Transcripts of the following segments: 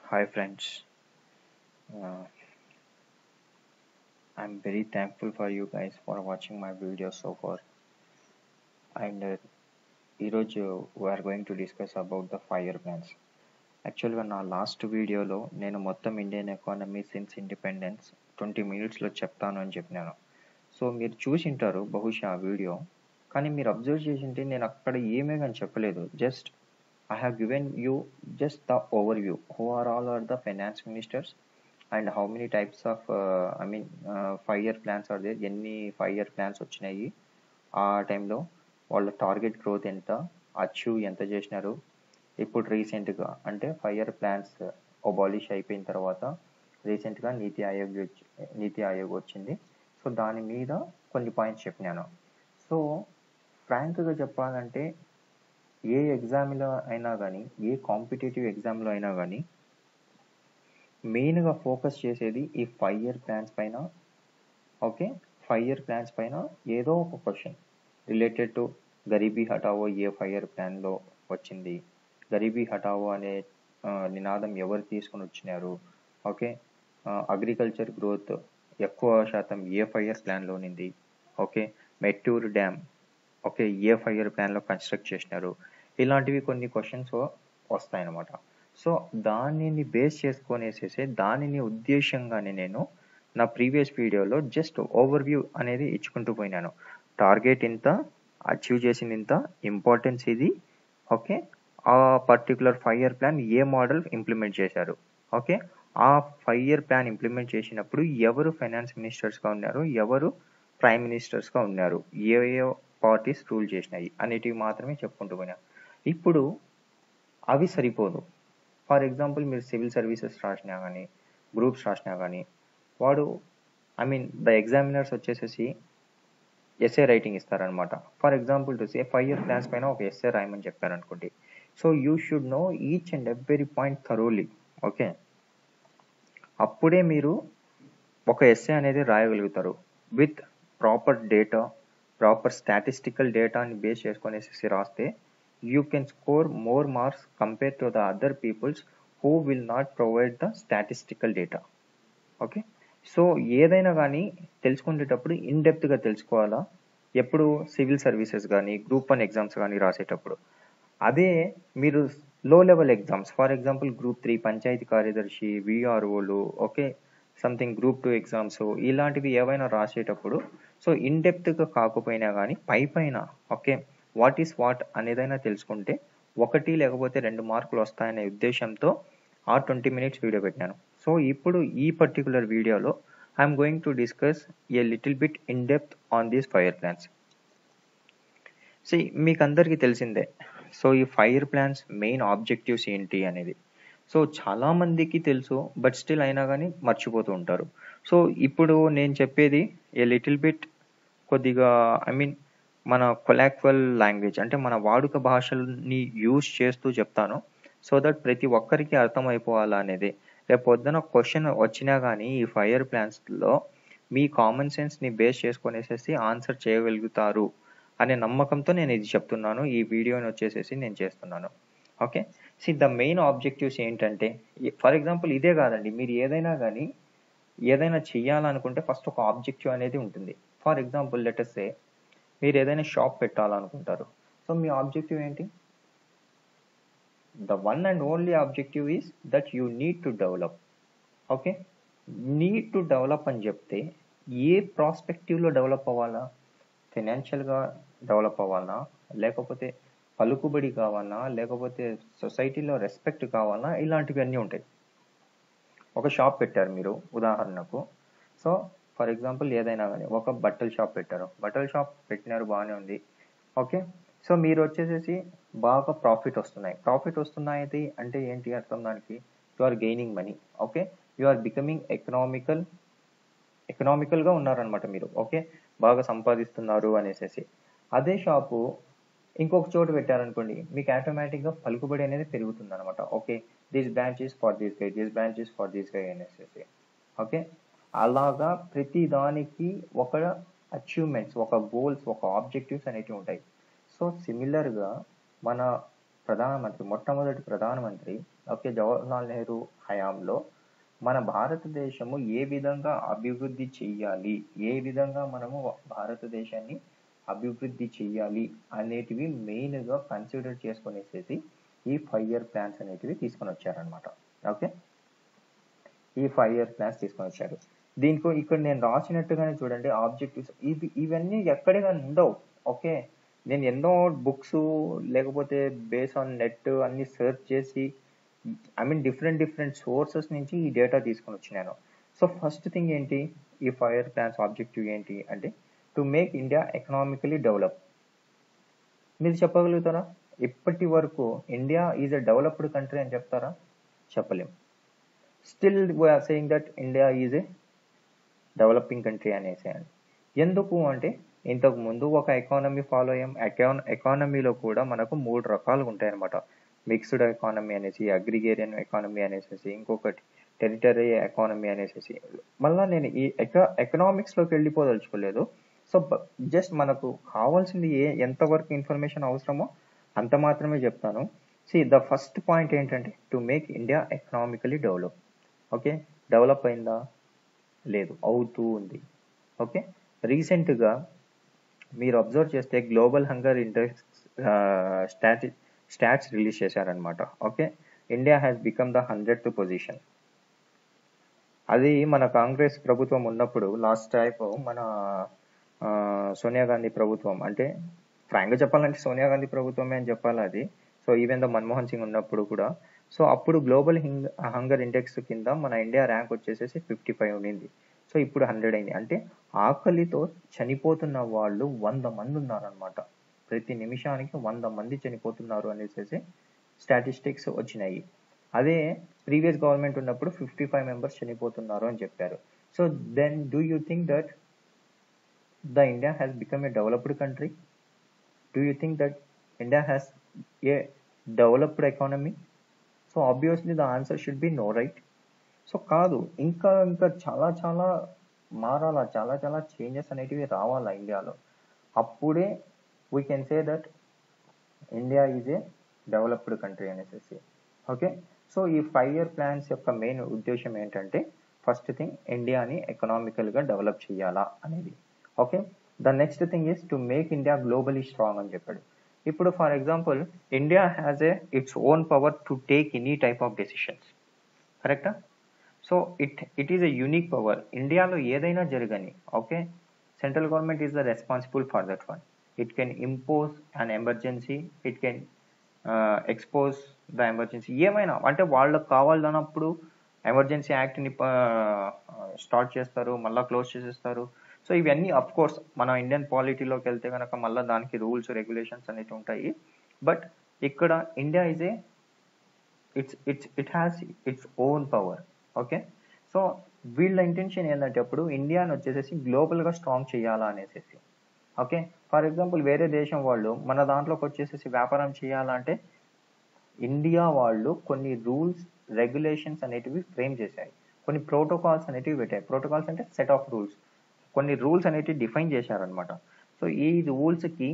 Hi friends. Uh, I'm very thankful for you guys for watching my video so far. And uh, ఈరోజు we're going to discuss about the fire plans యాక్చువల్గా నా last వీడియోలో నేను మొత్తం Indian economy since independence twenty మినిట్స్లో చెప్తాను అని చెప్పినాను సో మీరు చూసింటారు బహుశా ఆ వీడియో కానీ మీరు అబ్జర్వ్ చేసింటే నేను అక్కడ ఏమే కానీ చెప్పలేదు just I have given you just the overview who are all are the finance ministers and how many types of I mean five year plans are there ఎన్ని ఫైవ్ ఇయర్ ప్లాన్స్ వచ్చినాయి ఆ టైంలో వాళ్ళ target growth ఎంత achieve ఎంత చేసినారు ఇప్పుడు రీసెంట్గా అంటే ఫైవ్ ఇయర్ ప్లాన్స్ అబాలిష్ అయిపోయిన తర్వాత రీసెంట్గా నీతి ఆయోగ్ వచ్చి- నీతి ఆయోగ్ వచ్చింది సో దాని మీద కొన్ని పాయింట్స్ చెప్పినాను సో ఫ్రాంక్గా చెప్పాలంటే ఏ ఎగ్జామ్లో అయినా కానీ ఏ కాంపిటేటివ్ ఎగ్జామ్లో అయినా కానీ మెయిన్గా ఫోకస్ చేసేది ఈ ఫైవ్ ఇయర్ ప్లాన్స్ పైన ఓకే ఫైవ్ ఇయర్ ప్లాన్స్ పైన ఏదో ఒక question related to Garibi Hatao a five year ప్లాన్లో వచ్చింది గరీబీ హటావో అనే ఆ, నినాదం ఎవరు తీసుకొని వచ్చినారు ఓకే అగ్రికల్చర్ గ్రోత్ ఎక్కువ శాతం ఏ ఫైవ్ ఇయర్ ప్లాన్లో ఉంది okay Mettur dam okay a five year ప్లాన్లో కన్స్ట్రక్ట్ చేసినారు ఇలాంటివి కొన్ని క్వశ్చన్స్ వస్తాయన్నమాట సో దానిని బేస్ చేసుకొనేసేసి దానిని ఉద్దేశంగానే నేను నా ప్రీవియస్ వీడియోలో జస్ట్ ఓవర్ వ్యూ అనేది ఇచ్చుకుంటూ పోయినాను టార్గెట్ ఇంత అచీవ్ చేసింది ఇంత ఇంపార్టెన్స్ ఇది ఓకే ఆ particular five year plan a model implement చేశారు ఓకే ఆ ఫైవ్ ఇయర్ ప్లాన్ ఇంప్లిమెంట్ చేసినప్పుడు ఎవరు ఫైనాన్స్ మినిస్టర్స్గా ఉన్నారు ఎవరు ప్రైమ్ మినిస్టర్స్గా ఉన్నారు ఏ ఏ పార్టీస్ రూల్ చేసినాయి అనేటివి మాత్రమే చెప్పుకుంటూ పోయినా ఇప్పుడు అవి సరిపోదు ఫర్ ఎగ్జాంపుల్ మీరు సివిల్ సర్వీసెస్ రాసినా కానీ గ్రూప్స్ రాసినా కానీ వాడు ఐ మీన్ ద ఎగ్జామినర్స్ వచ్చేసేసి ఎస్ఏ రైటింగ్ ఇస్తారనమాట for example to say five year plans పైన ఒక ఎస్ఏ రాయమని చెప్పారనుకోండి so you should know each and every point thoroughly okay అప్పుడే మీరు ఒక ఎస్ఏ అనేది రాయగలుగుతారు with proper data proper statistical డేటాని బేస్ చేసుకునేసి రాస్తే you can score more marks compare to the other peoples who will not provide the statistical data okay so ఏదైనా కానీ తెలుసుకునేటప్పుడు ఇన్ డెప్త్గా తెలుసుకోవాలా ఎప్పుడు సివిల్ సర్వీసెస్ కానీ గ్రూప్ వన్ ఎగ్జామ్స్ కానీ రాసేటప్పుడు అదే మీరు low level exams for example group three panchayati కార్యదర్శి విఆర్ఓలు okay something group two exams ఇలాంటివి ఏవైనా రాసేటప్పుడు సో ఇన్ డెప్త్గా కాకపోయినా కానీ పై పైన ఓకే వాట్ ఈస్ వాట్ అనేదైనా తెలుసుకుంటే ఒకటి లేకపోతే రెండు మార్కులు వస్తాయనే ఉద్దేశంతో ఆ ట్వంటీ మినిట్స్ వీడియో పెట్టినాను సో ఇప్పుడు ఈ పర్టికులర్ వీడియోలో I'm going to discuss a little bit in depth on these fire plans see మీకు అందరికీ తెలిసిందే సో ఈ ఫైర్ ప్లాన్స్ మెయిన్ ఆబ్జెక్టివ్స్ ఏంటి అనేది సో చాలా మందికి తెలుసు బట్ స్టిల్ అయినా కానీ మర్చిపోతూ ఉంటారు సో ఇప్పుడు నేను చెప్పేది ఏ లిటిల్ బిట్ కొద్దిగా ఐ మీన్ మన కొలాక్వల్ లాంగ్వేజ్ అంటే మన వాడుక భాషల్ని యూజ్ చేస్తూ చెప్తాను సో దట్ ప్రతి ఒక్కరికి అర్థమైపోవాలా అనేది రేపు పొద్దున క్వశ్చన్ వచ్చినా కానీ ఈ ఫైర్ ప్లాన్స్లో మీ కామన్ సెన్స్ని బేస్ చేసుకొనేసేసి ఆన్సర్ చేయగలుగుతారు అనే నమ్మకంతో నేను ఇది చెప్తున్నాను ఈ వీడియోని వచ్చేసేసి నేను చేస్తున్నాను okay see the main objectives ఏంటంటే ఫర్ ఎగ్జాంపుల్ ఇదే కాదండి మీరు ఏదైనా కానీ ఏదైనా చెయ్యాలనుకుంటే ఫస్ట్ ఒక ఆబ్జెక్టివ్ అనేది ఉంటుంది ఫర్ ఎగ్జాంపుల్ లెటర్సే మీరు ఏదైనా షాప్ పెట్టాలనుకుంటారు సో మీ ఆబ్జెక్టివ్ ఏంటి the one and only objective is that you need to develop okay need to develop అని చెప్తే ఏ ప్రాస్పెక్టివ్లో డెవలప్ అవ్వాలా ఫినాన్షియల్గా డెవలప్ అవ్వాలనా లేకపోతే పలుకుబడి కావాలనా లేకపోతే సొసైటీలో రెస్పెక్ట్ కావాలనా ఇలాంటివి అన్నీ ఉంటాయి ఒక షాప్ పెట్టారు మీరు ఉదాహరణకు సో ఫర్ ఎగ్జాంపుల్ ఏదైనా కానీ ఒక బట్టల షాప్ పెట్టారు బట్టల షాప్ పెట్టినారు బాగానే ఉంది ఓకే సో మీరు వచ్చేసేసి బాగా ప్రాఫిట్ వస్తున్నాయి ప్రాఫిట్ వస్తున్నాయి అంటే ఏంటి అర్థం దానికి you are gaining money okay you are becoming economical ఎకనామికల్గా ఉన్నారనమాట మీరు ఓకే బాగా సంపాదిస్తున్నారు అనేసి అదే షాపు ఇంకొక చోటు పెట్టారనుకోండి మీకు ఆటోమేటిక్గా పలుకుబడి అనేది పెరుగుతుంది అనమాట okay this branch is for this guy this branch is for this guy అనేసి ఓకే అలాగా ప్రతి దానికి ఒక అచీవ్మెంట్స్ ఒక గోల్స్ ఒక ఆబ్జెక్టివ్స్ అనేటివి ఉంటాయి సో సిమిలర్గా మన ప్రధానమంత్రి మొట్టమొదటి ప్రధానమంత్రి ఓకే జవహర్లాల్ నెహ్రూ హయాంలో మన భారతదేశము ఏ విధంగా అభివృద్ధి చెయ్యాలి ఏ విధంగా మనము భారతదేశాన్ని అభివృద్ధి చెయ్యాలి అనేటివి మెయిన్గా కన్సిడర్ చేసుకునేసేసి ఈ ఫైవ్ ఇయర్ ప్లాన్స్ అనేటివి తీసుకొని వచ్చారనమాట ఓకే ఈ ఫైవ్ ఇయర్ ప్లాన్స్ తీసుకొని వచ్చారు దీనికి ఇక్కడ నేను రాసినట్టుగానే చూడండి ఆబ్జెక్టివ్స్ ఇవి ఇవన్నీ ఎక్కడ కానీ ఉండవు ఓకే నేను ఎన్నో బుక్స్ లేకపోతే బేస్ ఆన్ నెట్ అన్ని సెర్చ్ చేసి I mean different different sources నుంచి ఈ డేటా తీసుకొని వచ్చినాను సో ఫస్ట్ థింగ్ ఏంటి ఈ ఫైవ్ ఇయర్ ప్లాన్స్ ఆబ్జెక్టివ్ ఏంటి అంటే to make India economically develop మీరు చెప్పగలుగుతారా ఇప్పటి వరకు India is a developed country అని చెప్తారా చెప్పలేం still we're saying that India is a developing country అనేసేయండి ఎందుకు అంటే ఇంతకు ముందు ఒక ఎకానమీ ఫాలో అయ్యాం ఎకాన ఎకానమీలో కూడా మనకు మూడు రకాలుగా ఉంటాయి అనమాట మిక్స్డ్ ఎకానమీ అనేసి అగ్రిగేరియన్ ఎకానమీ అనేసి ఇంకొకటి టెరిటరీ ఎకానమీ అనేసి మళ్ళీ నేను ఈ ఎక ఎకనామిక్స్లోకి వెళ్ళిపోదలుచుకోలేదు సో జస్ట్ మనకు కావాల్సింది ఏ ఎంతవరకు ఇన్ఫర్మేషన్ అవసరమో అంత మాత్రమే చెప్తాను సి ద ఫస్ట్ పాయింట్ ఏంటంటే to make India economically develop okay develop అయిందా లేదు అవుతూ ఉంది ఓకే రీసెంట్గా మీరు అబ్జర్వ్ చేస్తే గ్లోబల్ హంగర్ ఇండెక్స్ స్టాటి స్టాట్స్ రిలీజ్ చేశారనమాట okay India has become the hundred position అది మన కాంగ్రెస్ ప్రభుత్వం ఉన్నప్పుడు లాస్ట్ టైప్ మన సోనియా గాంధీ ప్రభుత్వం అంటే ఫ్రాంక్గా చెప్పాలంటే సోనియా గాంధీ ప్రభుత్వమే అని చెప్పాలి అది so even the Manmohan Singh ఉన్నప్పుడు కూడా సో అప్పుడు గ్లోబల్ హింగ్ హంగర్ ఇండెక్స్ కింద మన ఇండియా ర్యాంక్ వచ్చేసేసి ఫిఫ్టీ ఫైవ్ ఉండింది సో ఇప్పుడు హండ్రెడ్ అయింది అంటే ఆకలితో చనిపోతున్న వాళ్ళు వంద మంది ఉన్నారనమాట ప్రతి నిమిషానికి వంద మంది చనిపోతున్నారు అనేసి స్టాటిస్టిక్స్ వచ్చినాయి అదే ప్రీవియస్ గవర్నమెంట్ ఉన్నప్పుడు ఫిఫ్టీ ఫైవ్ మెంబర్స్ చనిపోతున్నారు అని చెప్పారు so then do you think that the India has become a developed country do you think that India has a developed economy so obviously the answer should be no right so కాదు ఇంకా ఇంకా చాలా చాలా మారాలా చాలా చాలా changes అనేటివి రావాలా ఇండియాలో అప్పుడే we can say that India is a developed country అనేసి ఓకే సో ఈ ఫైవ్ ఇయర్ ప్లాన్స్ యొక్క మెయిన్ ఉద్దేశం ఏంటంటే ఫస్ట్ థింగ్ ఇండియాని ఎకనామికల్గా డెవలప్ చేయాలా అనేది okay the next thing is to make India globally strong అని చెప్పాడు ఇప్పుడు for example India has a its own power to take any type of decisions కరెక్టా so it it is a unique power ఇండియాలో ఏదైనా జరగని okay central government is the responsible for that one it can impose an emergency it can expose the emergency ఏమైనా అంటే వాళ్ళకి కావాలన్నప్పుడు emergency యాక్ట్ని start చేస్తారు మళ్ళీ క్లోజ్ చేసేస్తారు సో ఇవన్నీ అఫ్ కోర్స్ మన ఇండియన్ పాలిటీలోకి వెళ్తే కనుక మళ్ళీ దానికి రూల్స్ రెగ్యులేషన్స్ అనేవి ఉంటాయి బట్ ఇక్కడ India is a it's it's it has its own power okay so వీళ్ళ ఇంటెన్షన్ ఏంటంటే అప్పుడు ఇండియాని వచ్చేసేసి గ్లోబల్గా స్ట్రాంగ్ చేయాలా అనేసి ఓకే ఫర్ ఎగ్జాంపుల్ వేరే దేశం వాళ్ళు మన దాంట్లోకి వచ్చేసేసి వ్యాపారం చేయాలంటే ఇండియా వాళ్ళు కొన్ని రూల్స్ రెగ్యులేషన్స్ అనేటివి ఫ్రేమ్ చేశాయి కొన్ని ప్రోటోకాల్స్ అనేటివి పెట్టాయి ప్రోటోకాల్స్ అంటే సెట్ ఆఫ్ రూల్స్ కొన్ని రూల్స్ అనేటివి డిఫైన్ చేశారనమాట సో ఈ రూల్స్కి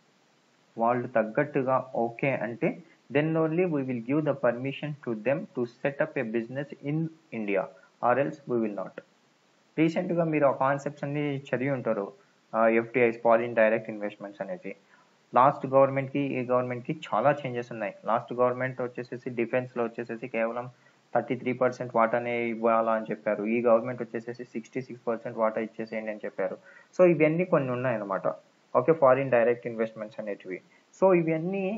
వాళ్ళు తగ్గట్టుగా ఓకే అంటే then only we will give the permission to them to set up a business in India or else we will not రీసెంట్గా మీరు ఆ కాన్సెప్ట్స్ అన్ని చదివి ఉంటారు ఎఫ్టిఐస్ ఫారిన్ డైరెక్ట్ ఇన్వెస్ట్మెంట్స్ అనేది లాస్ట్ గవర్నమెంట్కి ఈ గవర్నమెంట్కి చాలా చేంజెస్ ఉన్నాయి లాస్ట్ గవర్నమెంట్ వచ్చేసేసి డిఫెన్స్లో వచ్చేసేసి కేవలం థర్టీ త్రీ పర్సెంట్ వాటానే ఇవ్వాలా అని చెప్పారు ఈ గవర్నమెంట్ వచ్చేసేసి సిక్స్టీ సిక్స్ పర్సెంట్ వాటా ఇచ్చేసేయండి అని చెప్పారు సో ఇవన్నీ కొన్ని ఉన్నాయన్నమాట ఓకే ఫారిన్ డైరెక్ట్ ఇన్వెస్ట్మెంట్స్ అనేటివి సో ఇవన్నీ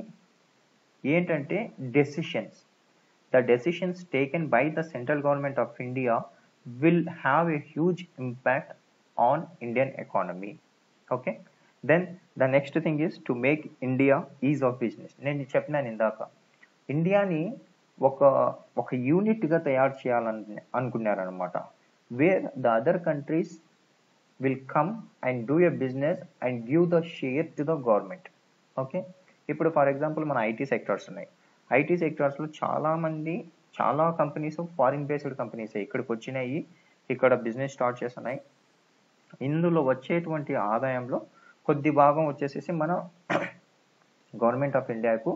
ఏంటంటే decisions the decisions taken by the central government of India will have a huge impact on Indian economy okay then the next thing is to make India is of business నేను చెప్పినాను ఇందాక ఇండియాని ఒక ఒక యూనిట్గా తయారు చేయాలని అనుకున్నారనమాట where the other countries will come and do a business and give the share to the government okay ఇప్పుడు ఫర్ ఎగ్జాంపుల్ మన ఐటీ సెక్టార్స్ ఉన్నాయి ఐటీ సెక్టార్స్లో చాలామంది చాలా కంపెనీస్ ఫారిన్ బేస్డ్ కంపెనీస్ ఇక్కడికి వచ్చినాయి ఇక్కడ బిజినెస్ స్టార్ట్ చేస్తున్నాయి ఇందులో వచ్చేటువంటి ఆదాయంలో కొద్ది భాగం వచ్చేసేసి మన గవర్నమెంట్ ఆఫ్ ఇండియాకు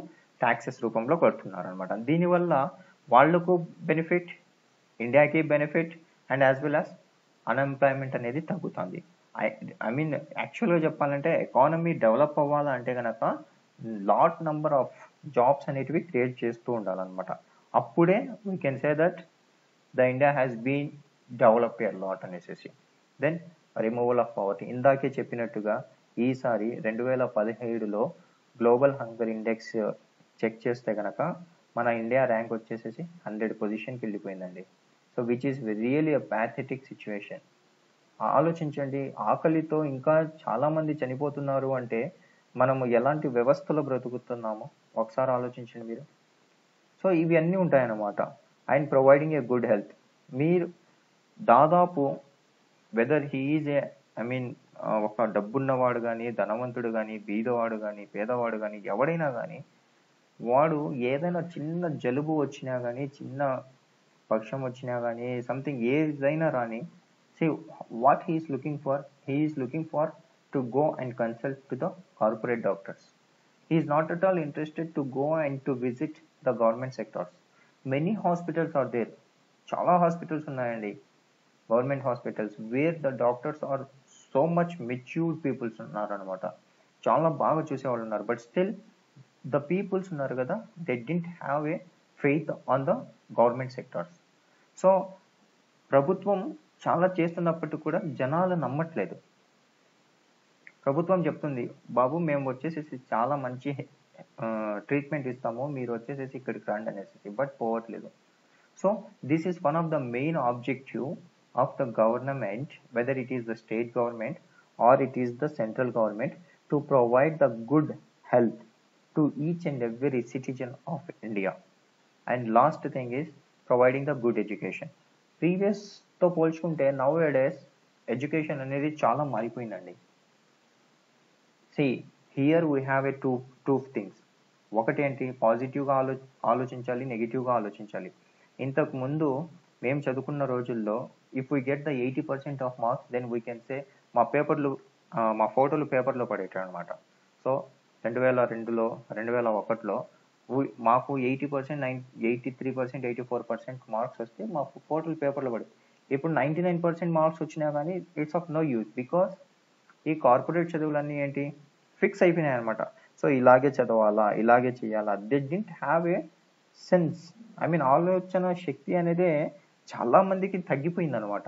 ట్యాక్సెస్ రూపంలో కడుతున్నారు అనమాట దీనివల్ల వాళ్ళకు బెనిఫిట్ ఇండియాకి benefit and as well as unemployment అనేది తగ్గుతుంది ఐ ఐ మీన్ యాక్చువల్గా చెప్పాలంటే ఎకానమీ డెవలప్ అవ్వాలంటే కనుక లాట్ నెంబర్ ఆఫ్ జాబ్స్ అనేటివి క్రియేట్ చేస్తూ ఉండాలన్నమాట అప్పుడే we can say that the India has been develop a lot అనేసి దెన్ రిమూవల్ ఆఫ్ పవర్టీ ఇందాకే చెప్పినట్టుగా ఈసారి రెండు వేల పదిహేడులో గ్లోబల్ హంగర్ ఇండెక్స్ చెక్ చేస్తే కనుక మన ఇండియా ర్యాంక్ వచ్చేసేసి హండ్రెడ్ పొజిషన్కి వెళ్ళిపోయిందండి so which is really a pathetic situation ఆలోచించండి ఆకలితో ఇంకా చాలామంది చనిపోతున్నారు అంటే మనము ఎలాంటి వ్యవస్థలో బ్రతుకుతున్నామో ఒకసారి ఆలోచించండి మీరు సో ఇవి అన్నీ ఉంటాయన్నమాట and providing a good health మీరు దాదాపు whether he is a I mean ఒక డబ్బున్నవాడు కానీ ధనవంతుడు కానీ బీదవాడు కానీ పేదవాడు కానీ ఎవడైనా కానీ వాడు ఏదైనా చిన్న జలుబు వచ్చినా కానీ చిన్న పక్షం వచ్చినా కానీ సంథింగ్ ఏదైనా రాని see what he is looking for he is looking for to go and consult to the corporate doctors he is not at all interested to go and to visit the government sectors many hospitals are there చాలా hospitals ఉన్నాయండి government hospitals where the doctors are so much matured peoples ఉన్నారు అనమాట చాలా బాగా చూసేవాళ్ళు ఉన్నారు but still the peoples ఉన్నారు కదా they didn't have a faith on the government sectors so ప్రభుత్వం చాలా చేస్తున్నప్పటికీ కూడా జనాలు నమ్మట్లేదు ప్రభుత్వం చెప్తుంది బాబు మేము వచ్చేసేసి చాలా మంచి ట్రీట్మెంట్ ఇస్తాము మీరు వచ్చేసేసి ఇక్కడికి రండి అనేసి బట్ పోవట్లేదు so this is one of the main objective of the government whether it is the state government or it is the central government to provide the good health to each and every citizen of India and last thing is providing the good education ప్రీవియస్తో పోల్చుకుంటే nowadays education అనేది చాలా మారిపోయిందండి see here we have a two two things ఒకటి ఏంటి పాజిటివ్గా ఆలో ఆలోచించాలి నెగిటివ్గా ఆలోచించాలి ఇంతకు ముందు మేము చదువుకున్న రోజుల్లో if we get the eighty percent of marks then we can say మా పేపర్లు మా ఫోటోలు పేపర్లో పడేటారు అనమాట సో రెండు వేల రెండులో రెండు వేల ఒకటిలో మాకు eighty percent nine eighty three percent eighty four percent marks వస్తే మా ఫోటోలు పేపర్లో పడి ఇప్పుడు నైంటీ నైన్ పర్సెంట్ మార్క్స్ వచ్చినా కానీ it's of no use because ఈ కార్పొరేట్ చదువులన్నీ ఏంటి ఫిక్స్ అయిపోయినాయి అనమాట సో ఇలాగే చదవాలా ఇలాగే చేయాలా they didn't have a sense I mean ఆలోచన శక్తి అనేది చాలా మందికి తగ్గిపోయింది అనమాట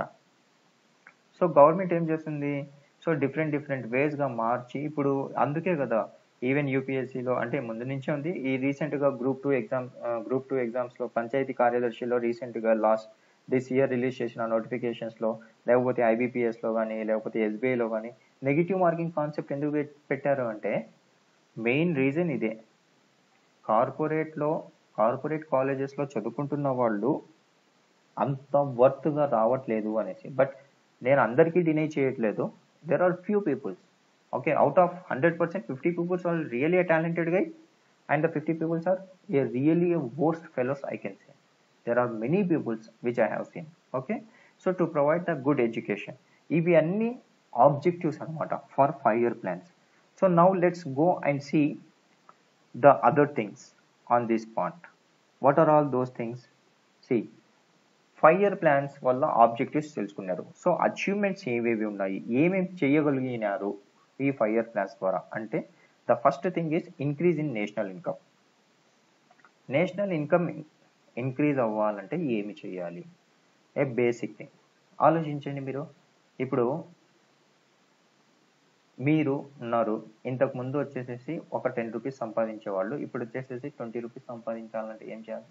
సో గవర్నమెంట్ ఏం చేస్తుంది సో డిఫరెంట్ డిఫరెంట్ వేస్గా మార్చి ఇప్పుడు అందుకే కదా ఈవెన్ యూపీఎస్సీలో అంటే ముందు నుంచే ఉంది ఈ రీసెంట్గా group two exam group two ఎగ్జామ్స్లో పంచాయతీ కార్యదర్శిలో రీసెంట్గా లాస్ట్ దిస్ ఇయర్ రిలీజ్ చేసిన నోటిఫికేషన్స్లో లేకపోతే ఐబీపీఎస్లో కానీ లేకపోతే ఎస్బీఐలో కానీ నెగిటివ్ మార్కింగ్ కాన్సెప్ట్ ఎందుకు పెట్టారు అంటే మెయిన్ రీజన్ ఇదే కార్పొరేట్లో కార్పొరేట్ కాలేజెస్లో చదువుకుంటున్న వాళ్ళు అంత వర్త్గా రావట్లేదు అనేసి బట్ నేను అందరికీ డినై చేయట్లేదు there are few peoples okay out of hundred percent fifty peoples are really a talented guy and the 50 peoples are a really a worst fellows i can say there are many peoples which i have seen okay so to provide the good education ఇవి అన్ని objectives అనమాట for five year plans so now let's go and see the other things on this part what are all those things see five year plans వల్ల objectives తెలుసుకున్నారు so achievements ఏవేవి ఉన్నాయి ఏమేమి చేయగలిగినారు ఈ five year plans ద్వారా అంటే the first thing is increase in national income national income increase అవ్వాలంటే ఏమి చేయాలి ఏ బేసిక్ థింగ్ ఆలోచించండి మీరు ఇప్పుడు మీరు ఉన్నారు ఇంతకు ముందు వచ్చేసేసి ఒక టెన్ రూపీస్ సంపాదించే వాళ్ళు ఇప్పుడు వచ్చేసేసి ట్వంటీ రూపీస్ సంపాదించాలంటే ఏం చేయాలి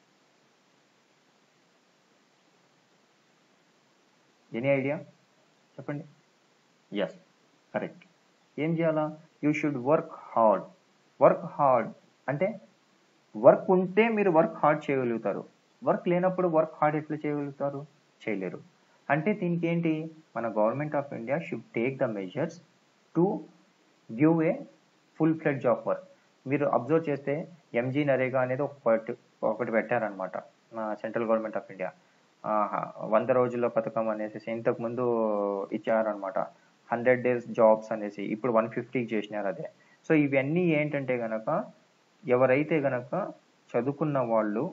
ఎనీ ఐడియా చెప్పండి ఎస్ కరెక్ట్ ఏం చేయాలా you should work hard work hard అంటే వర్క్ ఉంటే మీరు వర్క్ హార్డ్ చేయగలుగుతారు వర్క్ లేనప్పుడు వర్క్ హార్డ్ ఎట్లా చేయగలుగుతారు చేయలేరు అంటే దీనికి ఏంటి మన government of India should take the measures to give a full fledge of work మీరు అబ్జర్వ్ చేస్తే ఎంజీ నరేగా అనేది ఒకటి ఒకటి పెట్టారనమాట సెంట్రల్ గవర్నమెంట్ ఆఫ్ ఇండియా వంద రోజుల పథకం అనేసి ఇంతకు ముందు ఇచ్చారనమాట హండ్రెడ్ డేస్ జాబ్స్ అనేసి ఇప్పుడు వన్ ఫిఫ్టీకి చేసినారు అదే సో ఇవన్నీ ఏంటంటే కనుక ఎవరైతే గనక చదువుకున్న వాళ్ళు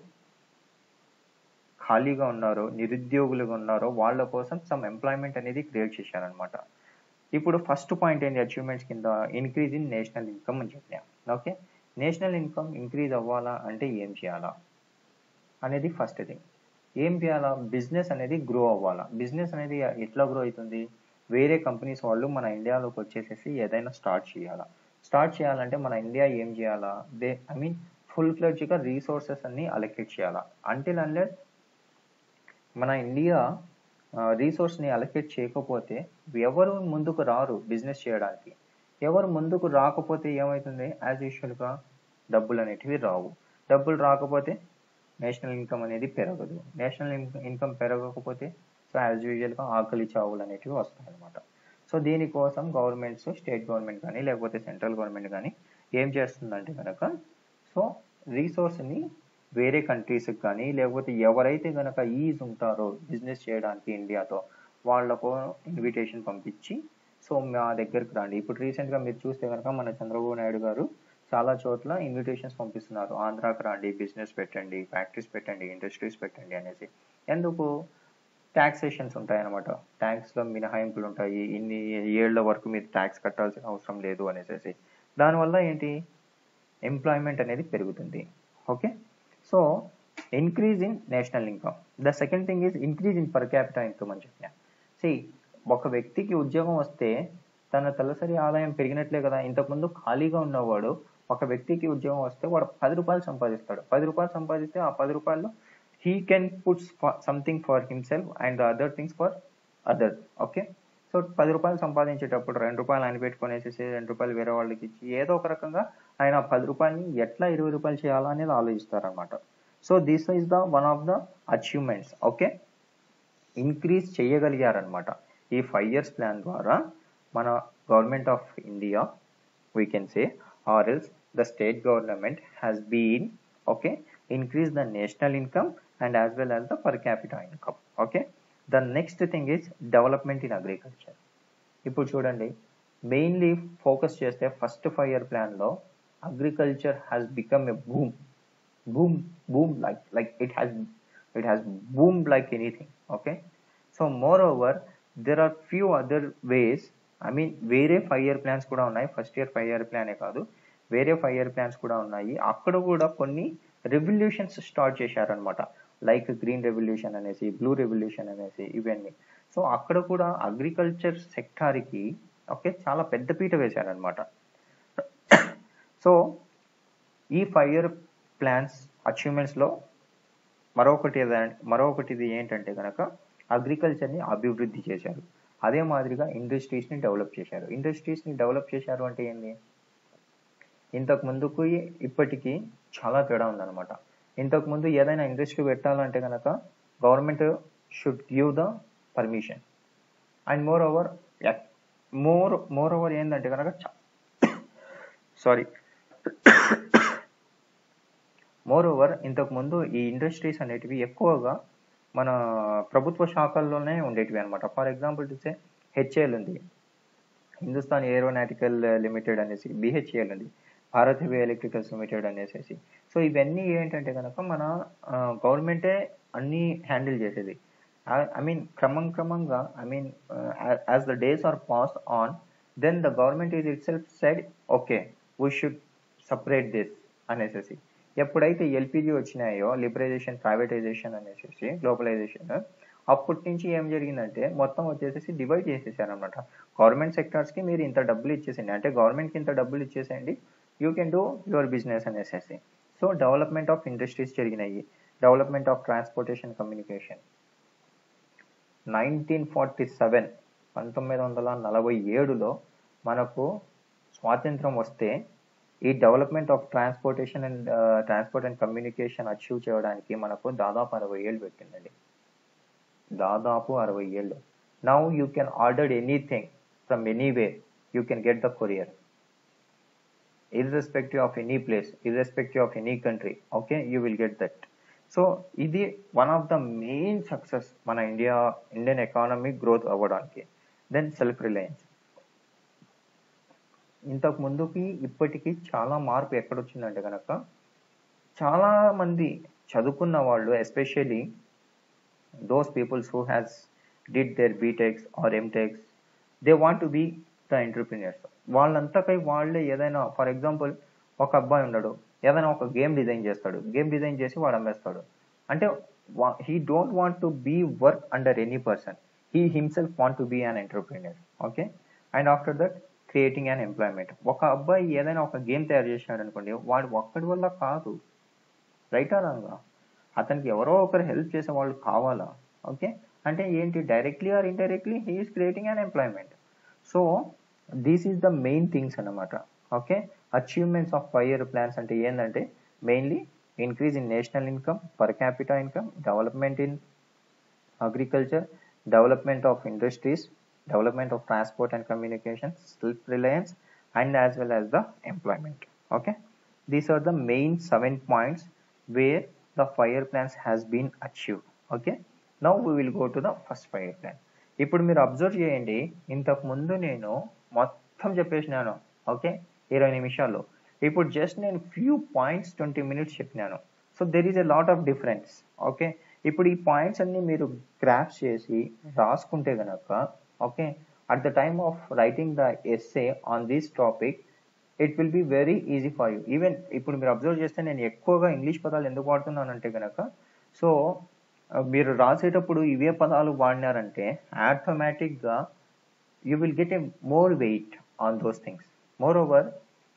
ఖాళీగా ఉన్నారో నిరుద్యోగులుగా ఉన్నారో వాళ్ళ కోసం సమ్ ఎంప్లాయ్మెంట్ అనేది క్రియేట్ చేశారనమాట ఇప్పుడు ఫస్ట్ పాయింట్ ఏంటి అచీవ్మెంట్స్ కింద ఇంక్రీజ్ ఇన్ నేషనల్ ఇన్కమ్ అని చెప్పినా ఓకే నేషనల్ ఇన్కమ్ ఇంక్రీజ్ అవ్వాలా అంటే ఏం చేయాలా అనేది ఫస్ట్ థింగ్ ఏం చేయాలా బిజినెస్ అనేది గ్రో అవ్వాలా బిజినెస్ అనేది ఎట్లా గ్రో అవుతుంది వేరే కంపెనీస్ వాళ్ళు మన ఇండియాలోకి వచ్చేసేసి ఏదైనా స్టార్ట్ చేయాలా స్టార్ట్ చేయాలంటే మన ఇండియా ఏం చేయాలా దే ఐ మీన్ ఫుల్ ఫ్లెడ్జ్గా రీసోర్సెస్ అన్ని అలొకేట్ చేయాలా అంటిల్ అన్లెస్ మన ఇండియా రీసోర్స్ని అలొకేట్ చేయకపోతే ఎవరు ముందుకు రారు బిజినెస్ చేయడానికి ఎవరు ముందుకు రాకపోతే ఏమవుతుంది యాజ్ యూజువల్గా డబ్బులు అనేటివి రావు డబ్బులు రాకపోతే నేషనల్ ఇన్కమ్ అనేది పెరగదు నేషనల్ ఇన్కమ్ పెరగకపోతే సో యాజ్ యూజువల్గా ఆకలి చావులు అనేటివి వస్తాయి అనమాట సో దీనికోసం గవర్నమెంట్స్ స్టేట్ గవర్నమెంట్ కానీ లేకపోతే సెంట్రల్ గవర్నమెంట్ కానీ ఏం చేస్తుందంటే కనుక సో రీసోర్స్ని వేరే కంట్రీస్కి కానీ లేకపోతే ఎవరైతే కనుక ఈజ్ ఉంటారో బిజినెస్ చేయడానికి ఇండియాతో వాళ్ళకు ఇన్విటేషన్ పంపించి సో మా దగ్గరికి రండి ఇప్పుడు రీసెంట్గా మీరు చూస్తే కనుక మన చంద్రబాబు నాయుడు గారు చాలా చోట్ల ఇన్విటేషన్స్ పంపిస్తున్నారు ఆంధ్రాకి రండి బిజినెస్ పెట్టండి ఫ్యాక్టరీస్ పెట్టండి ఇండస్ట్రీస్ పెట్టండి అనేసి ఎందుకు ట్యాక్సేషన్స్ ఉంటాయి అనమాట ట్యాక్స్లో మినహాయింపులు ఉంటాయి ఇన్ని ఏళ్ల వరకు మీరు ట్యాక్స్ కట్టాల్సిన అవసరం లేదు అనేసి దానివల్ల ఏంటి ఎంప్లాయ్మెంట్ అనేది పెరుగుతుంది okay so increase in national income the second thing is increase in per capital income అని చెప్పిన సి ఒక వ్యక్తికి ఉద్యోగం వస్తే తన తలసరి ఆదాయం పెరిగినట్లే కదా ఇంతకుముందు ఖాళీగా ఉన్నవాడు ఒక వ్యక్తికి ఉద్యోగం వస్తే వాడు పది రూపాయలు సంపాదిస్తాడు పది రూపాయలు సంపాదిస్తే ఆ పది రూపాయలు he can put something for himself and other things for other okay so పది రూపాయలు సంపాదించేటప్పుడు రెండు రూపాయలు ఆయన పెట్టుకునేసేసి రెండు రూపాయలు వేరే వాళ్ళకి ఇచ్చి ఏదో ఒక రకంగా ఆయన పది రూపాయలని ఎట్లా ఇరవై రూపాయలు చేయాలా అనేది ఆలోచిస్తారనమాట so this is the one of the achievements okay increase చేయగలిగారనమాట ఈ ఫైవ్ ఇయర్స్ ప్లాన్ ద్వారా మన government of India we can say or else the state government has been okay increase the national income and as well as the per capita income okay the next thing is development in agriculture ఇప్పుడు చూడండి mainly focus చేస్తే first five year ప్లాన్లో agriculture has become a boom boom boom like like it has it has boom like anything okay so moreover there are few other ways I mean వేరే five year plans కూడా ఉన్నాయి first year five year ప్లానే కాదు వేరే five year plans కూడా ఉన్నాయి అక్కడ కూడా కొన్ని రెవల్యూషన్స్ స్టార్ట్ చేశారనమాట లైక్ గ్రీన్ రెవల్యూషన్ అనేసి బ్లూ రెవల్యూషన్ అనేసి ఇవన్నీ సో అక్కడ కూడా అగ్రికల్చర్ సెక్టార్కి ఓకే చాలా పెద్ద పీట వేశారనమాట సో ఈ ఫైవ్ ఇయర్ ప్లాన్స్ అచీవ్మెంట్స్లో మరొకటి మరొకటి ఇది ఏంటంటే కనుక అగ్రికల్చర్ని అభివృద్ధి చేశారు అదే మాదిరిగా ఇండస్ట్రీస్ని డెవలప్ చేశారు ఇండస్ట్రీస్ని డెవలప్ చేశారు అంటే ఏంది ఇంతకు ముందుకు ఇప్పటికీ చాలా తేడా ఉందన్నమాట ఇంతకు ముందు ఏదైనా ఇండస్ట్రీ పెట్టాలంటే కనుక government should give the permission and moreover more moreover ఏంటంటే కనుక సారీ మోర్ ఓవర్ ఇంతకు ముందు ఈ ఇండస్ట్రీస్ అనేటివి ఎక్కువగా మన ప్రభుత్వ శాఖల్లోనే ఉండేటివి అనమాట ఫర్ ఎగ్జాంపుల్ చూస్తే హెచ్ఏఎల్ ఉంది హిందుస్థాన్ ఏరోనాటికల్ లిమిటెడ్ అనేసి బిహెచ్ఏఎల్ ఉంది భారత్ హెవీ ఎలక్ట్రికల్స్ లిమిటెడ్ అనేసి సో ఇవన్నీ ఏంటంటే కనుక మన గవర్నమెంటే అన్నీ హ్యాండిల్ చేసేది ఐ మీన్ క్రమం క్రమంగా I mean as the days are pass on then the government is itself said okay we should separate this అనేసి ఎప్పుడైతే ఎల్పిజి వచ్చినాయో లిబరైజేషన్ ప్రైవేటైజేషన్ అనేసి గ్లోబలైజేషన్ అప్పటి నుంచి ఏం జరిగిందంటే మొత్తం వచ్చేసేసి డివైడ్ చేసేసారు అనమాట గవర్నమెంట్ సెక్టార్స్కి మీరు ఇంత డబ్బులు ఇచ్చేసేయండి అంటే గవర్నమెంట్కి ఇంత డబ్బులు ఇచ్చేసేయండి you can do your business అనేసి సో డెవలప్మెంట్ ఆఫ్ ఇండస్ట్రీస్ జరిగినాయి development of transportation communication nineteen forty seven పంతొమ్మిది వందల నలభై ఏడులో మనకు స్వాతంత్రం వస్తే ఈ development of transportation and transport and communication achieve చేయడానికి మనకు దాదాపు అరవై ఏళ్ళు పెట్టిందండి దాదాపు అరవై ఏళ్ళు now you can order anything from anyway you can get the courier irrespective of any place irrespective of any country okay you will get that so ఇది one of the main success మన India Indian economy growth అవ్వడానికి then self reliance ఇంతకు ముందుకి ఇప్పటికి చాలా మార్పు ఎక్కడొచ్చిందంటే కనుక చాలా మంది చదువుకున్న వాళ్ళు especially those peoples who has did their btechs or mtechs they want to be the entrepreneurs వాళ్ళంతకై వాళ్ళే ఏదైనా ఫర్ ఎగ్జాంపుల్ ఒక అబ్బాయి ఉన్నాడు ఏదైనా ఒక గేమ్ డిజైన్ చేస్తాడు గేమ్ డిజైన్ చేసి వాడు అమ్మేస్తాడు అంటే he don't want to be work under any person he himself want to be an entrepreneur okay and after that creating an employment ఒక అబ్బాయి ఏదైనా ఒక గేమ్ తయారు చేసినాడు అనుకోండి వాడు ఒక్కడి వల్ల కాదు రైటా రాంగా అతనికి ఎవరో ఒకరు హెల్ప్ చేసే వాళ్ళు కావాలా ఓకే అంటే ఏంటి directly or indirectly he is creating an employment so these is the main things అనమాట okay achievements of five year plans అంటే ఏంటంటే mainly increase in national income per capital income development in agriculture development of industries development of transport and communication self reliance and as well as the employment okay these are the main seven points where the fire plans has been achieved okay now we will go to the first fire plan ఇప్పుడు మీరు observe చేయండి ఇంతకు ముందు నేను మొత్తం చెప్పేసినాను okay ఇరవై నిమిషాల్లో ఇప్పుడు జస్ట్ నేను ఫ్యూ పాయింట్స్ ట్వంటీ మినిట్స్ చెప్పినాను so there is a lot of difference okay ఇప్పుడు ఈ పాయింట్స్ అన్ని మీరు గ్రాఫ్స్ చేసి రాసుకుంటే గనక okay at the time of writing the essay on this topic it will be very easy for you even ఇప్పుడు మీరు అబ్జర్వ్ చేస్తే నేను ఎక్కువగా ఇంగ్లీష్ పదాలు ఎందుకు వాడుతున్నానంటే కనుక సో మీరు రాసేటప్పుడు ఇవే పదాలు వాడినారంటే ఆటోమేటిక్గా you will get a more weight on those things moreover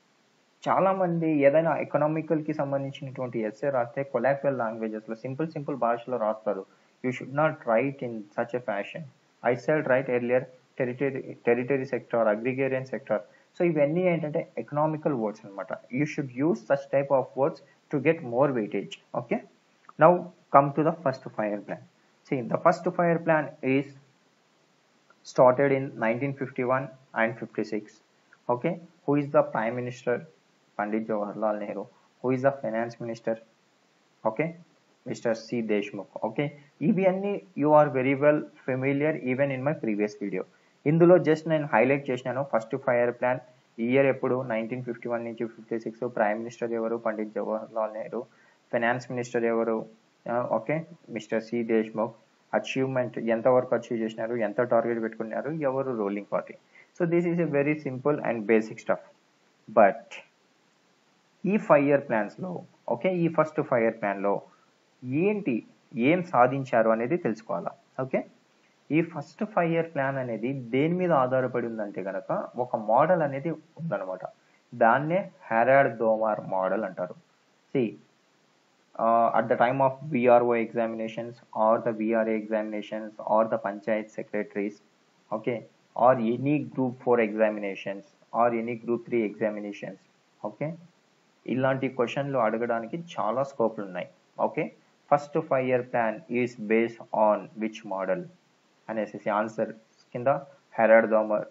చాలా మంది ఏదైనా ఎకనామికల్కి సంబంధించినటువంటి ఎస్ఏ రాస్తే కొలాక్వల్ లాంగ్వేజెస్లో సింపుల్ సింపుల్ భాషలో రాస్తారు you should not write in such a fashion I sell right earlier tertiary tertiary sector agrarian sector so ఇవన్నీ ఏంటంటే economical words అనమాట you should use such type of words to get more weightage okay now come to the first fire plan see the first fire plan is started in 1951 and 56 okay who is the prime minister pandit jawaharlal nehru who is the finance minister okay mr c deshmukh okay ఇవి అన్ని you are very well familiar even in my previous video ఇందులో just నేను highlight చేసినాను first fire plan year ఎప్పుడు nineteen fifty one నుంచి fifty six prime minister ఎవరు Pandit Jawaharlal Nehru finance minister ఎవరు okay mister C Deshmukh achievement ఎంతవరకు అచీవ్ చేసినారు ఎంత టార్గెట్ పెట్టుకున్నారు ఎవరు rolling party so this is a very simple and basic stuff but ఈ ఫైవ్ ఇయర్ ప్లాన్స్లో ఓకే ఈ ఫస్ట్ ఫైవ్ ఇయర్ ప్లాన్లో ఏంటి ఏం సాధించారు అనేది తెలుసుకోవాలా ఓకే ఈ ఫస్ట్ ఫైవ్ ఇయర్ ప్లాన్ అనేది దేని మీద ఆధారపడి ఉందంటే కనుక ఒక మోడల్ అనేది ఉందన్నమాట దాన్నే హెరాడ్ దోమార్ మోడల్ అంటారు C at the time of VRO examinations or the VRA examinations or the panchayat secretaries okay or any group 4 examinations or any group 3 examinations okay ఇలాంటి క్వశ్చన్లు అడగడానికి చాలా స్కోప్లు ఉన్నాయి okay first five year plan is base on which model అనేసి answer కింద Harrod Domar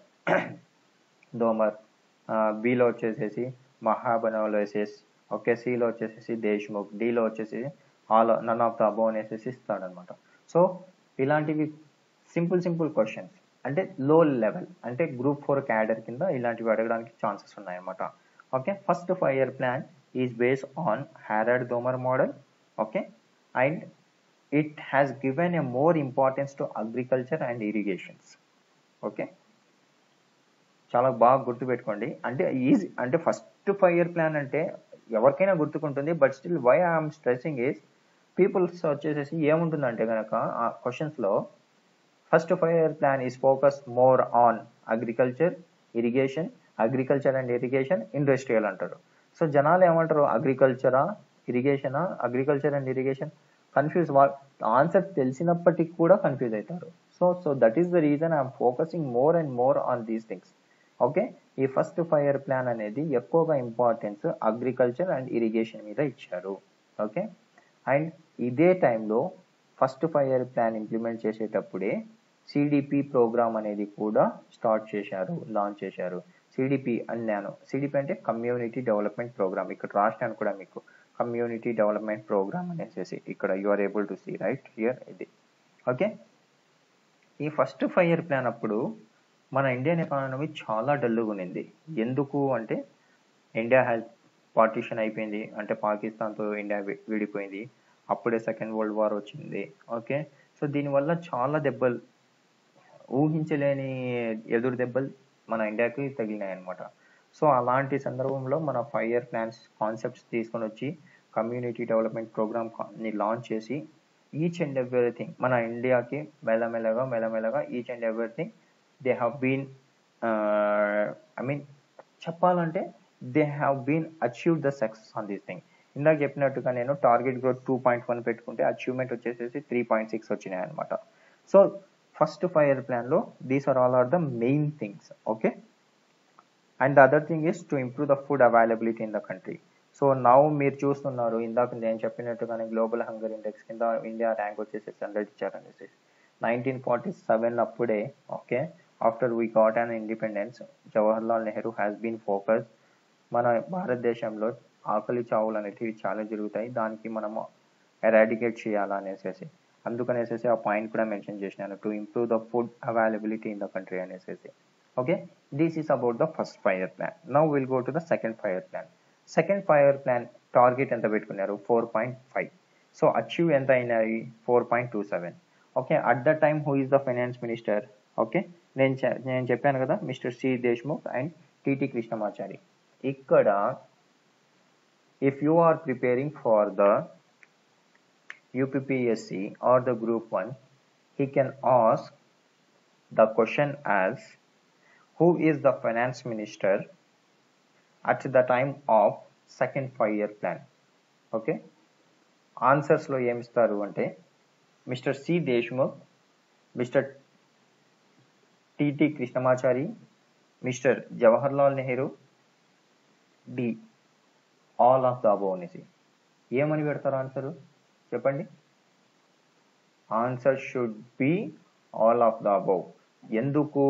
Domar బిలో వచ్చేసేసి మహాబనోలోసిస్ ఓకే సిలో వచ్చేసేసి దేశ్ముఖ్ డిలో వచ్చేసి all none of the above అనేసి ఇస్తాడనమాట సో ఇలాంటివి సింపుల్ సింపుల్ క్వశ్చన్స్ అంటే లో లెవెల్ అంటే గ్రూప్ ఫోర్ క్యాడర్ కింద ఇలాంటివి అడగడానికి ఛాన్సెస్ ఉన్నాయన్నమాట okay first five year plan is based on Harrod Domar model okay and it has given a more importance to agriculture and irrigations okay చాలా బాగా గుర్తుపెట్టుకోండి అంటే ఈజీ అంటే ఫస్ట్ ఫైవ్ ఇయర్ ప్లాన్ అంటే ఎవరికైనా గుర్తుకుంటుంది but still why I'm stressing is peoples వచ్చేసేసి ఏముంటుందంటే కనుక ఆ క్వశ్చన్స్లో first five year plan is focus more on agriculture irrigation agriculture and irrigation industrial అంటారు సో జనాలు ఏమంటారు అగ్రికల్చరా ఇరిగేషనా అగ్రికల్చర్ అండ్ ఇరిగేషన్ కన్ఫ్యూజ్ వా ఆన్సర్ తెలిసినప్పటికీ కూడా కన్ఫ్యూజ్ అవుతారు so so that is the reason I'm focusing more and more on these things okay ఈ ఫస్ట్ ఫైవ్ ఇయర్ ప్లాన్ అనేది ఎక్కువగా ఇంపార్టెన్స్ అగ్రికల్చర్ అండ్ ఇరిగేషన్ మీద ఇచ్చారు ఓకే అండ్ ఇదే టైంలో first five year plan implement చేసేటప్పుడే CDP programme అనేది కూడా స్టార్ట్ చేశారు లాంచ్ చేశారు సిడిపి అన్నాను సిడిపి అంటే కమ్యూనిటీ డెవలప్మెంట్ ప్రోగ్రామ్ ఇక్కడ రాసినాను కూడా మీకు కమ్యూనిటీ డెవలప్మెంట్ ప్రోగ్రామ్ అనేసి ఇక్కడ you are able to see right here ఇది ఓకే ఈ ఫస్ట్ ఫైవ్ ఇయర్ ప్లాన్ అప్పుడు మన ఇండియన్ ఎకానమీ చాలా డల్గా ఉన్నింది ఎందుకు అంటే ఇండియా హ్యాస్ పార్టీషన్ అయిపోయింది అంటే పాకిస్తాన్తో ఇండియా వి- విడిపోయింది అప్పుడే సెకండ్ వరల్డ్ వార్ వచ్చింది ఓకే సో దీనివల్ల చాలా దెబ్బలు ఊహించలేని ఎదురు దెబ్బలు మన ఇండియాకి తగిలినాయి అనమాట సో అలాంటి సందర్భంలో మన ఫైవ్ ఇయర్ ప్లాన్స్ కాన్సెప్ట్స్ తీసుకొని వచ్చి కమ్యూనిటీ డెవలప్మెంట్ ప్రోగ్రామ్ ని లాంచ్ చేసి ఈచ్ అండ్ ఎవ్రీథింగ్ మన ఇండియాకి మెల్లమెల్లగా మెల్లమెల్లగా each and everything they have been I mean చెప్పాలంటే they have been achieve the success on this thing ఇందాక చెప్పినట్టుగా నేను target growth two point one పెట్టుకుంటే అచీవ్మెంట్ వచ్చేసేసి త్రీ పాయింట్ సిక్స్ వచ్చినాయి అనమాట so first five year plan these are all are the main things okay and the other thing is to improve the food availability in the country so now మీరు చూస్తున్నారు ఇందాక నేను చెప్పినట్టుగానే global hunger index కింద India rank వచ్చేసి hundred ఇచ్చారనేసి nineteen forty seven అప్పుడే okay after we got an independence Jawaharlal Nehru has been focus మన భారతదేశంలో ఆకలి చావులు అనేటివి చాలా జరుగుతాయి దానికి మనము ఎరాడికేట్ చేయాలనేసి అందుకనేసి ఆ పాయింట్ కూడా మెన్షన్ చేసినాను to improve the food availability in the country అనేసి okay this is about the first five year plan now will go to the second five year plan second five year plan target ఎంత పెట్టుకున్నారు four point five so achieve ఎంత అయినాయి four point two seven okay at the time who is the finance minister okay నేను చె- నేను చెప్పాను కదా mister C Deshmukh and TT Krishnamachari ఇక్కడ if you are preparing for the UPPSC or the group 1 he can ask the question as who is the finance minister at the time of second five year plan okay ఆన్సర్స్లో ఏమి ఇస్తారు అంటే mister C Deshmukh mister TT Krishnamachari mister Jawaharlal Nehru D all of the above అనేసి ఏమని పెడతారు answer చెప్పండి answer should be all of the above ఎందుకు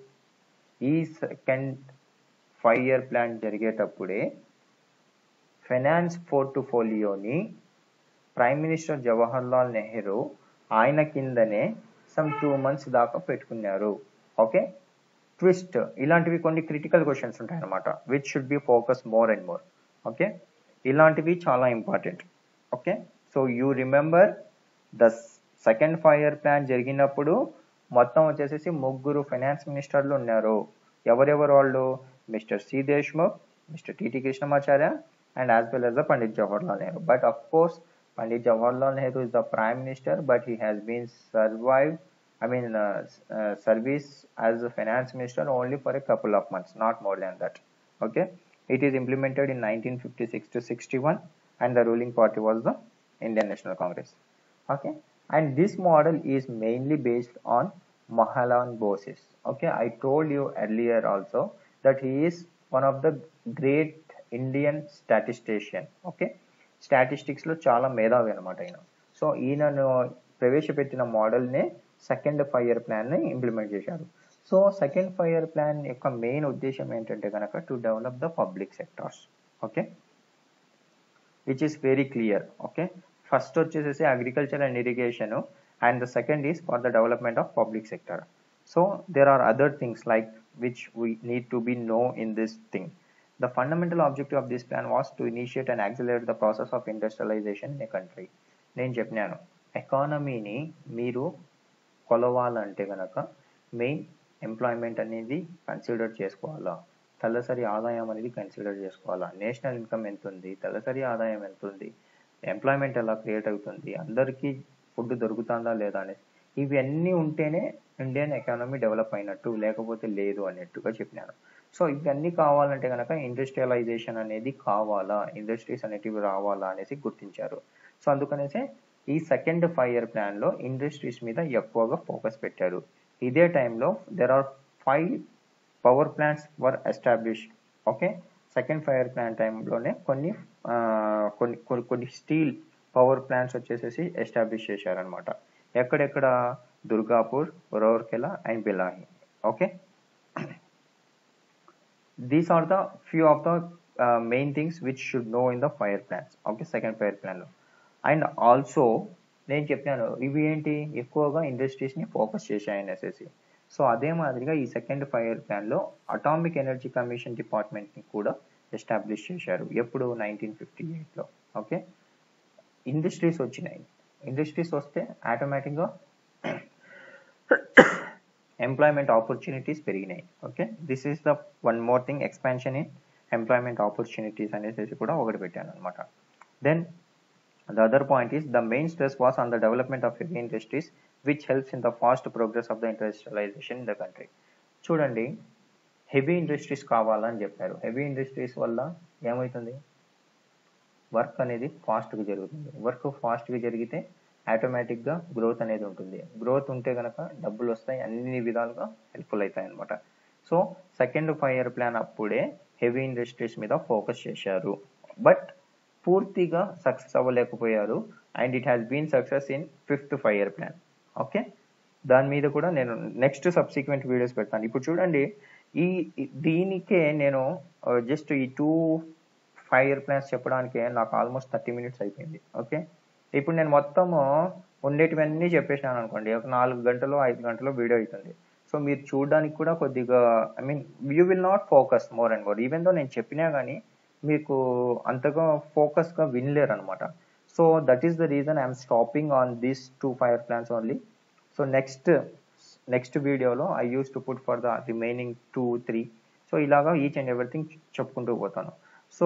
ఈ సెకండ్ ఫైవ్ ఇయర్ ప్లాన్ జరిగేటప్పుడే ఫైనాన్స్ పోర్ట్ఫోలియోని ప్రైమ్ మినిస్టర్ జవహర్లాల్ నెహ్రూ ఆయన కిందనే సమ్ టూ మంత్స్ దాకా పెట్టుకున్నారు ఓకే ట్విస్ట్ ఇలాంటివి కొన్ని క్రిటికల్ క్వశ్చన్స్ ఉంటాయి అన్నమాట which should be focus more and more okay ఇలాంటివి చాలా important okay so you remember the second five year plan జరిగినప్పుడు మొత్తం వచ్చేసేసి ముగ్గురు ఫైనాన్స్ మినిస్టర్లు ఉన్నారు ఎవరెవరు వాళ్ళు mister C Deshmukh mister TT Krishnamacharya and as well as the Pandit Jawaharlal Nehru but of course Pandit Jawaharlal Nehru is the prime minister but he has been survive I mean, uh, s- uh, service as a finance minister only for a couple of months, not more than that. Okay, it is implemented in 1956 to 61, and the ruling party was the Indian National Congress. Okay, and this model is mainly based on Mahalan Boses. Okay, I told you earlier also that he is one of the great Indian statistician. Okay, statistics లో చాలా మేధావి అనమాట ఈయన so ఈయనను ప్రవేశపెట్టిన మోడల్నే second five year plan ని implement చేశారు so second five year plan యొక్క మెయిన్ ఉద్దేశం ఏంటంటే కనుక to develop the public sectors okay which is very clear okay first వచ్చేసేసి agriculture and irrigation and the second is for the development of public sector so there are other things like which we need to be know in this thing The fundamental objective of this plan was to initiate and accelerate the process of industrialization in a country. నేను చెప్పినాను ఎకానమీని మీరు కొలవాలంటే కనుక main employment అనేది consider చేసుకోవాలా తలసరి ఆదాయం అనేది consider చేసుకోవాలా నేషనల్ ఇన్కమ్ ఎంత ఉంది తలసరి ఆదాయం ఎంత ఉంది ఎంప్లాయ్మెంట్ ఎలా క్రియేట్ అవుతుంది అందరికీ ఫుడ్ దొరుకుతుందా లేదా అనేది ఇవన్నీ ఉంటేనే ఇండియన్ ఎకానమీ డెవలప్ అయినట్టు లేకపోతే లేదు అన్నట్టుగా చెప్పినాను సో ఇవన్నీ కావాలంటే కనుక ఇండస్ట్రియలైజేషన్ అనేది కావాలా ఇండస్ట్రీస్ అనేటివి రావాలా అనేసి గుర్తించారు సో అందుకనేసే ఈ సెకండ్ ఫైవ్ ఇయర్ ప్లాన్లో ఇండస్ట్రీస్ మీద ఎక్కువగా ఫోకస్ పెట్టారు ఇదే టైంలో there are five power plants were establish okay second five year plan టైంలోనే కొన్ని ఆ, కొన్ని కొన్ని కొన్ని స్టీల్ పవర్ ప్లాంట్స్ వచ్చేసేసి ఎస్టాబ్లిష్ చేశారనమాట ఎక్కడెక్కడ Durgapur Rourkela and Bhilai okay these are the few of the uh, main things which should know in the fire plans okay second fire plan లో అండ్ ఆల్సో నేను చెప్పాను ఇవి ఏంటి ఎక్కువగా ఇండస్ట్రీస్ ని ఫోకస్ చేశాయని అనేసి సో అదే మాదిరిగా ఈ సెకండ్ ఫైవ్ ఇయర్ ప్లాన్లో అటామిక్ ఎనర్జీ కమిషన్ డిపార్ట్మెంట్ని కూడా ఎస్టాబ్లిష్ చేశారు ఎప్పుడు నైన్టీన్ ఫిఫ్టీ ఎయిట్లో ఓకే ఇండస్ట్రీస్ వచ్చినాయి ఇండస్ట్రీస్ వస్తే ఆటోమేటిక్గా ఎంప్లాయ్మెంట్ ఆపర్చునిటీస్ పెరిగినాయి okay this is the one more thing expansion in employment opportunities అనేసి కూడా ఒకటి పెట్టాను అనమాట then the other point is the main stress was on the development of heavy industries which helps in the fast progress of the industrialization in the country చూడండి heavy industries కావాలని చెప్పారు heavy industries వల్ల ఏమవుతుంది work అనేది ఫాస్ట్గా జరుగుతుంది work ఫాస్ట్గా జరిగితే ఆటోమేటిక్గా గ్రోత్ అనేది ఉంటుంది గ్రోత్ ఉంటే కనుక డబ్బులు వస్తాయి అన్ని విధాలుగా హెల్ప్ఫుల్ అవుతాయి అనమాట so second five year plan అప్పుడే హెవీ ఇండస్ట్రీస్ మీద ఫోకస్ చేశారు బట్ పూర్తిగా సక్సెస్ అవ్వలేకపోయారు and it has been success in fifth five year plan okay దాని మీద కూడా నేను నెక్స్ట్ సబ్సిక్వెంట్ వీడియోస్ పెడతాను ఇప్పుడు చూడండి ఈ దీనికే నేను జస్ట్ ఈ టూ ఫైవ్ ఇయర్ ప్లాన్స్ చెప్పడానికే నాకు ఆల్మోస్ట్ థర్టీ మినిట్స్ అయిపోయింది ఓకే ఇప్పుడు నేను మొత్తము ఉండేటివన్నీ చెప్పేసినాను అనుకోండి ఒక నాలుగు గంటలు ఐదు గంటలు వీడియో అవుతుంది సో మీరు చూడడానికి కూడా కొద్దిగా I mean you will not focus more and more even though నేను చెప్పినా కానీ మీకు అంతగా ఫోకస్గా వినలేరు అనమాట so that is the reason I'm stopping on these two five plans only so next next వీడియోలో I use to put for the remaining two three so ఇలాగా ఈచ్ అండ్ ఎవ్రీథింగ్ చెప్పుకుంటూ పోతాను సో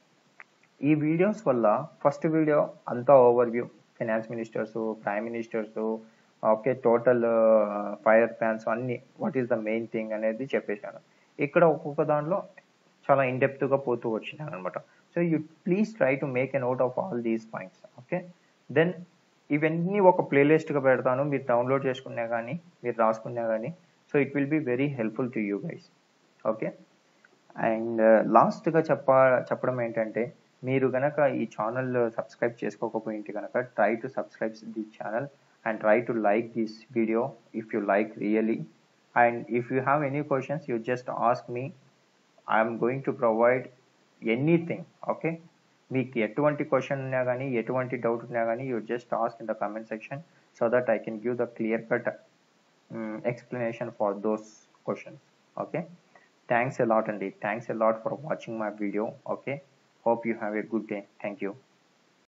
ఈ వీడియోస్ వల్ల first video అంతా overview finance ministers prime ministers okay total five plans అన్ని what is the main thing అనేది చెప్పేశాను ఇక్కడ ఒక్కొక్క దాంట్లో చాలా గా పోతూ వచ్చినాను అనమాట so you please try to make a note of all these points okay then ఇవన్నీ ఒక ప్లేలిస్ట్గా పెడతాను మీరు డౌన్లోడ్ చేసుకున్నా కానీ మీరు రాసుకున్నా కానీ so it will be very helpful to you guys okay and లాస్ట్గా చెప్ప చెప్పడం ఏంటంటే మీరు గనక ఈ ఛానల్ సబ్స్క్రైబ్ చేసుకోకపోయింటే కనుక try to subscribe the channel and try to like this video if you like really and if you have any questions you just ask me I'm going to provide anything okay మీకు ఎటువంటి question ఉన్నా కానీ ఎటువంటి doubt ఉన్నా కానీ you just ask in the comment section so that I can give the clear cut explanation for those questions okay thanks a lot andy thanks a lot for watching my video okay hope you have a good day thank you